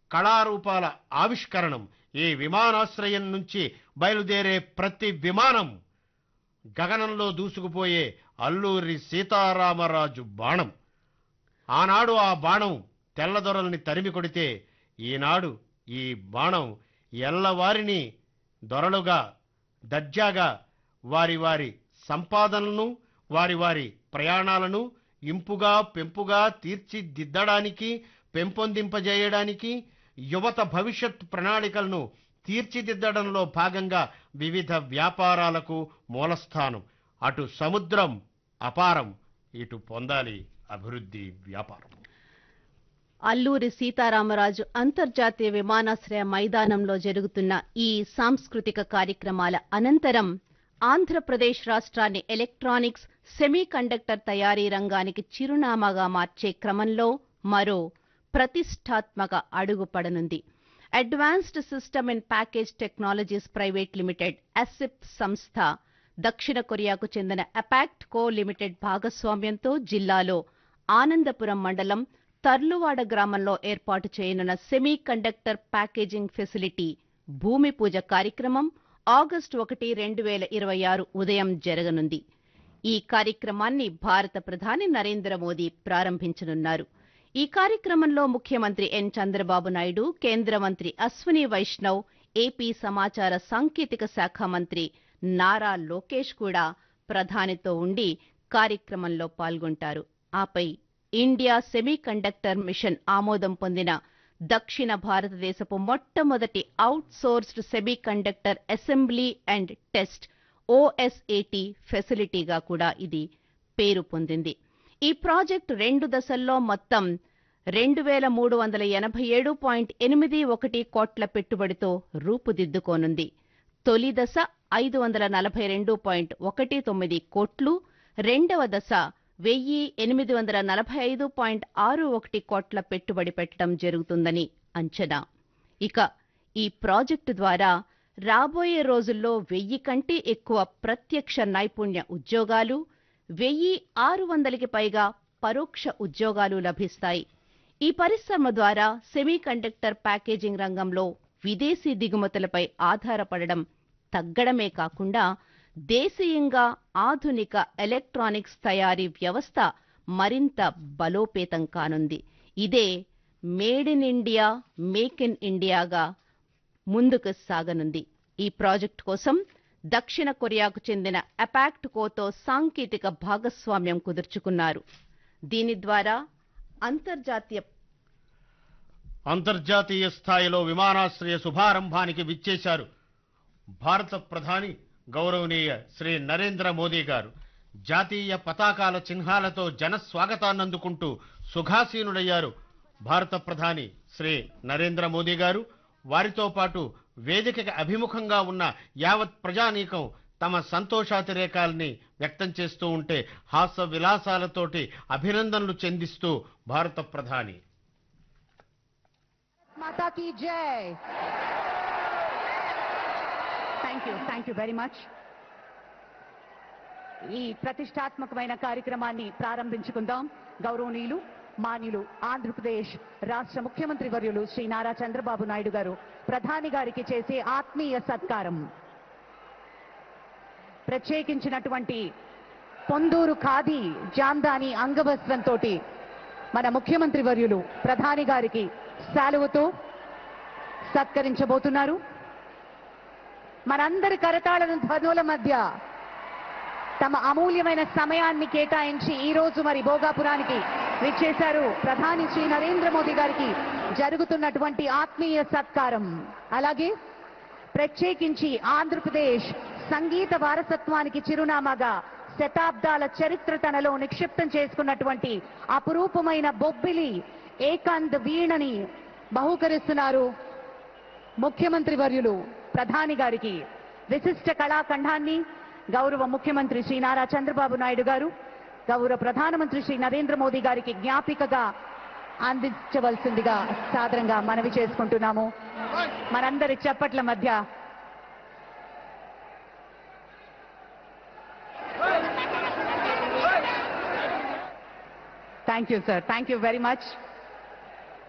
కళారూపాల ఆవిష్కరణం ఈ విమానాశ్రయం నుంచి బయలుదేరే ప్రతి విమానం గగనంలో దూసుకుపోయే అల్లూరి సీతారామరాజు బాణం ఆనాడు ఆ బాణం తెల్లదొరల్ని తరిమి కొడితే ఈనాడు ఈ బాణం ఎల్లవారిని దొరలుగా దర్జాగా వారి వారి సంపాదనలను వారి వారి ప్రయాణాలను ఇంపుగా పెంపుగా తీర్చిదిద్దడానికి పెంపొందింపజేయడానికి యువత భవిష్యత్ ప్రణాళికలను తీర్చిదిద్దడంలో భాగంగా వివిధ వ్యాపారాలకు మూలస్థానం అటు సముద్రం అపారం ఇటు పొందాలి అభివృద్ధి వ్యాపారం అల్లూరి సీతారామరాజు అంతర్జాతీయ విమానాశ్రయ మైదానంలో జరుగుతున్న ఈ సాంస్కృతిక కార్యక్రమాల అనంతరం ఆంధ్రప్రదేశ్ రాష్ట్రాన్ని ఎలక్ట్రానిక్స్ సెమీకండక్టర్ తయారీ రంగానికి చిరునామాగా మార్చే క్రమంలో మరో ప్రతిష్టాత్మక అడుగు పడనుంది advanced system and package technologies private limited అసిప్ సంస్థ దక్షిణ కొరియాకు చెందిన అపాక్ట్ కో లిమిటెడ్ భాగస్వామ్యంతో జిల్లాలో ఆనందపురం మండలం తర్లువాడ గ్రామంలో ఏర్పాటు చేయనున్న సెమీ కండక్టర్ ప్యాకేజింగ్ ఫెసిలిటీ భూమి పూజ కార్యక్రమం ఆగస్టు ఒకటి రెండు వేల ఇరవై ఆరు ఉదయం జరగనుంది ఈ కార్యక్రమాన్ని భారత ప్రధాని నరేంద్ర మోదీ ప్రారంభించనున్నారు ఈ కార్యక్రమంలో ముఖ్యమంత్రి ఎన్ చంద్రబాబు నాయుడు కేంద్ర మంత్రి అశ్విని వైష్ణవ్ ఏపీ సమాచార సాంకేతిక శాఖ మంత్రి నారా లోకేష్ కూడా ప్రధానితో ఉండి కార్యక్రమంలో పాల్గొంటారు ఆపై ఇండియా సెమీకండక్టర్ మిషన్ ఆమోదం పొందిన దక్షిణ భారతదేశపు మొట్టమొదటి outsourced semiconductor assembly and test OSAT ఫెసిలిటీగా కూడా ఇది పేరు పొందింది ఈ ప్రాజెక్టు రెండు దశల్లో మొత్తం రెండు వేల మూడు వందల ఎనభై ఏడు పాయింట్ ఎనిమిది ఒకటి కోట్ల పెట్టుబడితో రూపుదిద్దుకోనుంది తొలి దశ ఐదు వందల నలభై రెండు పాయింట్ ఒకటి తొమ్మిది కోట్లు రెండవ దశ వెయ్యి ఎనిమిది వందల నలభై ఐదు పాయింట్ ఆరు ఒకటి కోట్ల పెట్టుబడి పెట్టడం జరుగుతుందని అంచనా ఇక ఈ ప్రాజెక్టు ద్వారా రాబోయే రోజుల్లో వెయ్యి కంటే ఎక్కువ ప్రత్యక్ష నైపుణ్య ఉద్యోగాలు వెయ్యి ఆరు వందలకి పైగా పరోక్ష ఉద్యోగాలు లభిస్తాయి ఈ పరిశ్రమ ద్వారా సెమీకండక్టర్ ప్యాకేజింగ్ రంగంలో విదేశీ దిగుమతులపై ఆధారపడడం తగ్గడమే కాకుండా దేశీయంగా ఆధునిక ఎలక్ట్రానిక్స్ తయారీ వ్యవస్థ మరింత బలోపేతం కానుంది ఇదే made in India make in ఇండియాగా ముందుకు సాగనుంది ఈ ప్రాజెక్టు కోసం దక్షిణ కొరియాకు చెందిన అపాక్ట్ కోతో సాంకేతిక భాగస్వామ్యం కుదుర్చుకున్నారు దీని ద్వారా అంతర్జాతీయ అంతర్జాతీయ స్థాయిలో విమానాశ్రయ శుభారంభానికి విచ్చేశారు భారత ప్రధాని గౌరవనీయ శ్రీ నరేంద్ర మోదీ గారు జాతీయ పతాకాల చిహ్నాలతో జన స్వాగతాన్నందుకుంటూ సుఖాసీనుడయ్యారు భారత ప్రధాని శ్రీ నరేంద్ర మోదీ గారు వారితో పాటు వేదికకి అభిముఖంగా ఉన్న యావత్ ప్రజానీకం తమ సంతోషాతిరేకాల్ని వ్యక్తం చేస్తూ ఉంటే హాస్య విలాసాలతోటి అభినందనలు చెందిస్తూ భారత ప్రధాని माता की जय thank you thank you very much ఈ ప్రతిష్టాత్మకమైన కార్యక్రమాన్ని ప్రారంభించుకుందాం గౌరవనీయులు మాన్యులు ఆంధ్రప్రదేశ్ రాష్ట్ర ముఖ్యమంత్రి వర్యులు శ్రీ నారా చంద్రబాబు నాయుడు గారు ప్రధాని గారికి చేసే ఆత్మీయ సత్కారం ప్రత్యేకించినటువంటి పొందూరు ఖాదీ జాందాని అంగవస్త్రంతో మన ముఖ్యమంత్రి వర్యులు ప్రధాని గారికి శాలువతో సత్కరించబోతున్నారు మనందరి కరతాళన ధ్వనుల మధ్య తమ అమూల్యమైన సమయాన్ని కేటాయించి ఈ రోజు మరి భోగాపురానికి విచ్చేశారు ప్రధాని శ్రీ నరేంద్ర మోదీ గారికి జరుగుతున్నటువంటి ఆత్మీయ సత్కారం అలాగే ప్రత్యేకించి ఆంధ్రప్రదేశ్ సంగీత వారసత్వానికి చిరునామాగా శతాబ్దాల చరిత్ర తనలో నిక్షిప్తం చేసుకున్నటువంటి అపురూపమైన బొబ్బిలి ఏకాంత్ వీణని బహూకరిస్తున్నారు ముఖ్యమంత్రి వర్యులు ప్రధాని గారికి విశిష్ట కళాఖండాన్ని గౌరవ ముఖ్యమంత్రి శ్రీ నారా చంద్రబాబు నాయుడు గారు గౌరవ ప్రధానమంత్రి శ్రీ నరేంద్ర మోదీ గారికి జ్ఞాపికగా అందించవలసిందిగా సాదరంగా మనవి చేసుకుంటున్నాము మనందరి చప్పట్ల మధ్య thank you sir thank you very much